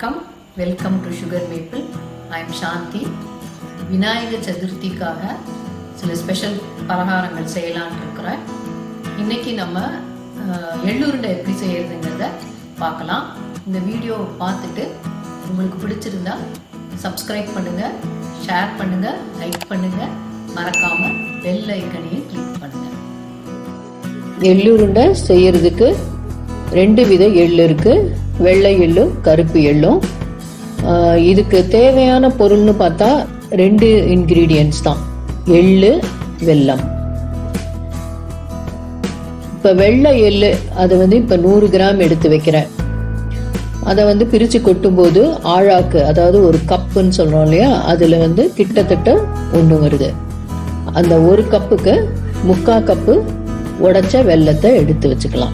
வணக்கம் welcome to sugar maple I am Shanthi Vinayagar சதுர்த்திக்காக சில ஸ்பெஷல் பலகாரங்கள் செய்யலாம்னு இருக்கிறேன் இன்னைக்கு நம்ம அஹ், எள்ளுருண்டை எப்படி செய்யறதுங்கிறத பார்க்கலாம் இந்த வீடியோவை பார்த்துட்டு உங்களுக்கு பிடிச்சிருந்தா சப்ஸ்கிரைப் பண்ணுங்க ஷேர் பண்ணுங்க லைக் பண்ணுங்க மறக்காம பெல் ஐக்கனையும் கிளிக் பண்ணுங்க எள்ளுருண்டை செய்யறதுக்கு ரெண்டு வித எள்ளு இருக்கு வெள்ளை எள்ளும் கருப்பு எள்ளும் ஆஹ் இதுக்கு தேவையான பொருள்னு பார்த்தா ரெண்டு இன்கிரீடியன்ஸ் தான் எள்ளு வெல்லம் இப்போ வெள்ளை எள்ளு அதை வந்து இப்போ நூறு கிராம் எடுத்து வைக்கிறேன் அதை வந்து பிரித்து கொட்டும்போது ஆழாக்கு அதாவது ஒரு கப்புன்னு சொல்கிறோம் இல்லையா அதில் வந்து கிட்டத்தட்ட ஒன்று வருது அந்த ஒரு கப்புக்கு முக்கா கப்பு உடைச்ச வெல்லத்தை எடுத்து வச்சுக்கலாம்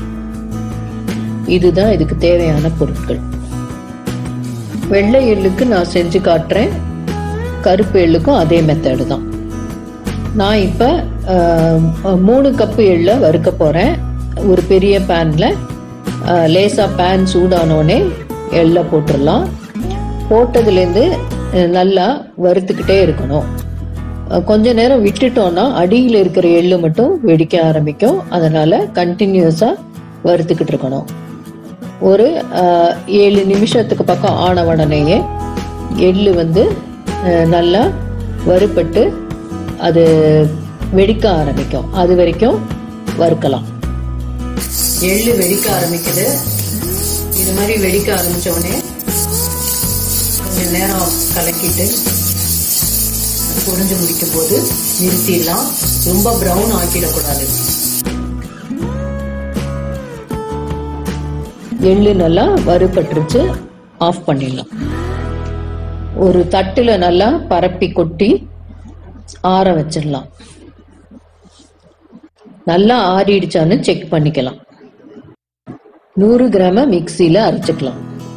இதுதான் இதுக்கு தேவையான பொருட்கள் வெள்ளை எள்ளுக்கு நான் செஞ்சு காட்டுறேன் கருப்பு எள்ளுக்கும் அதே மெத்தடு தான் நான் இப்போ மூணு கப்பு எள்ளை வறுக்க போகிறேன் ஒரு பெரிய பேனில் லேசாக பேன் சூடானோடனே எள்ளை போட்டுடலாம் போட்டதுலேருந்து அஹ், நல்லா வறுத்துக்கிட்டே இருக்கணும் அஹ், கொஞ்ச நேரம் விட்டுட்டோம்னா அடியில் இருக்கிற எள்ளு மட்டும் வெடிக்க ஆரம்பிக்கும் அதனால கண்டினியூஸாக வறுத்துக்கிட்டு இருக்கணும் ஒரு அஹ், ஏழு நிமிஷத்துக்கு பக்கம் ஆன உடனேயே எள்ளு வந்து அஹ், நல்லா வறுபட்டு அது வெடிக்க ஆரம்பிக்கும் அது வரைக்கும் வறுக்கலாம் எள்ளு வெடிக்க ஆரம்பிக்குது இது மாதிரி வெடிக்க ஆரம்பிச்ச உடனே கொஞ்ச நேரம் கலக்கிட்டு அது புரிஞ்சு முடிக்கும் போது நிறுத்திடலாம் ரொம்ப ப்ரௌன் ஆக்கிடக்கூடாது எள்ளு நல்லா வறுபட்டுருச்சு ஆஃப் பண்ணிடலாம் ஒரு தட்டுல நல்லா பரப்பி கொட்டி ஆற வச்சிடலாம் நல்லா ஆறிடுச்சான்னு செக் பண்ணிக்கலாம் நூறு கிராம மிக்சியில அரைச்சுக்கலாம்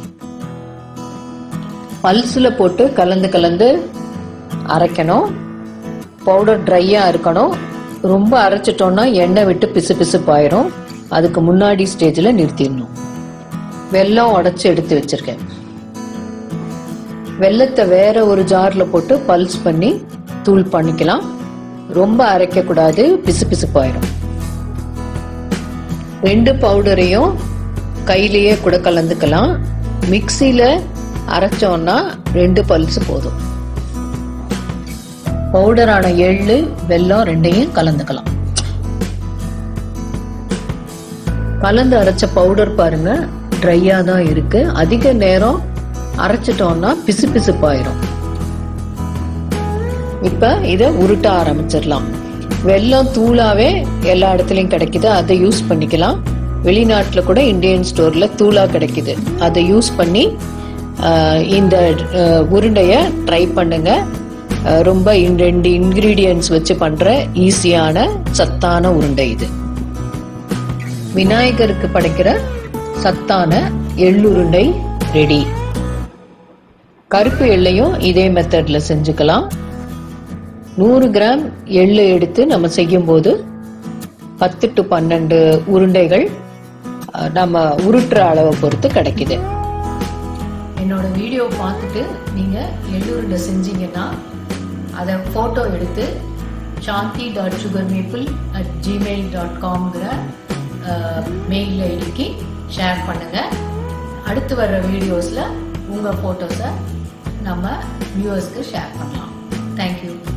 பல்ஸ்ல போட்டு கலந்து கலந்து அரைக்கணும் பவுடர் ட்ரையா இருக்கணும் ரொம்ப அரைச்சிட்டோம்னா எண்ணெய் விட்டு பிசு பிசுப்பாயிரும் அதுக்கு முன்னாடி ஸ்டேஜ்ல நிறுத்திடணும் வெல்லம் உடைச்சு எடுத்து வச்சிருக்கேன் வெல்லத்தை வேற ஒரு ஜார்ல போட்டு பல்ஸ் பண்ணி தூள் பண்ணிக்கலாம் ரொம்ப அரைக்க கூடாது பிசு பிசுப்பாயிரும் ரெண்டு பவுடரையும் கையிலேயே கூட கலந்துக்கலாம் மிக்சியில அரைச்சோம்னா ரெண்டு பல்ஸ் போதும் பவுடரான எள்ளு வெல்லம் ரெண்டையும் கலந்துக்கலாம் கலந்து அரைச்ச பவுடர் பாருங்க ட்ரையா தான் இருக்கு அதிக நேரம் அரைச்சிட்டோம்னா பிசு பிசுப்பாயிரும் இப்ப இத உருட்ட ஆரம்பிச்சிடலாம் வெல்லம் தூளாவே எல்லா இடத்துலயும் கிடைக்குது அதை யூஸ் பண்ணிக்கலாம் வெளிநாட்டுல கூட இந்தியன் ஸ்டோர்ல தூளா கிடைக்குது அதை யூஸ் பண்ணி ஆஹ், இந்த ஆஹ், உருண்டைய ட்ரை பண்ணுங்க ஆஹ், ரொம்ப இன் ரெண்டு இன்கிரீடியன்ஸ் வச்சு பண்ற ஈஸியான சத்தான உருண்டை இது விநாயகருக்கு படைக்கிற சத்தான எள்ளுருண்டை ரெடி கருப்பு எள்ளையும் இதே மெத்தட்ல செஞ்சுக்கலாம் நூறு கிராம் எள்ளு எடுத்து நம்ம செய்யும்போது பத்து டு பன்னெண்டு உருண்டைகள் அஹ், நம்ம உருட்டுற அளவை பொறுத்து கிடைக்குது என்னோட வீடியோ பார்த்துட்டு நீங்க எள்ளுருண்டை செஞ்சீங்கன்னா அதை போட்டோ எடுத்து Shanthi dot sugar maple at Gmail dot காம்ங்கிற மெயில் ஐடிக்கு ஷேர் பண்ணுங்க அடுத்து வர்ற வீடியோஸ்ல உங்க போட்டோஸை நம்ம வியூவர்ஸ்க்கு ஷேர் பண்ணலாம் தேங்க்யூ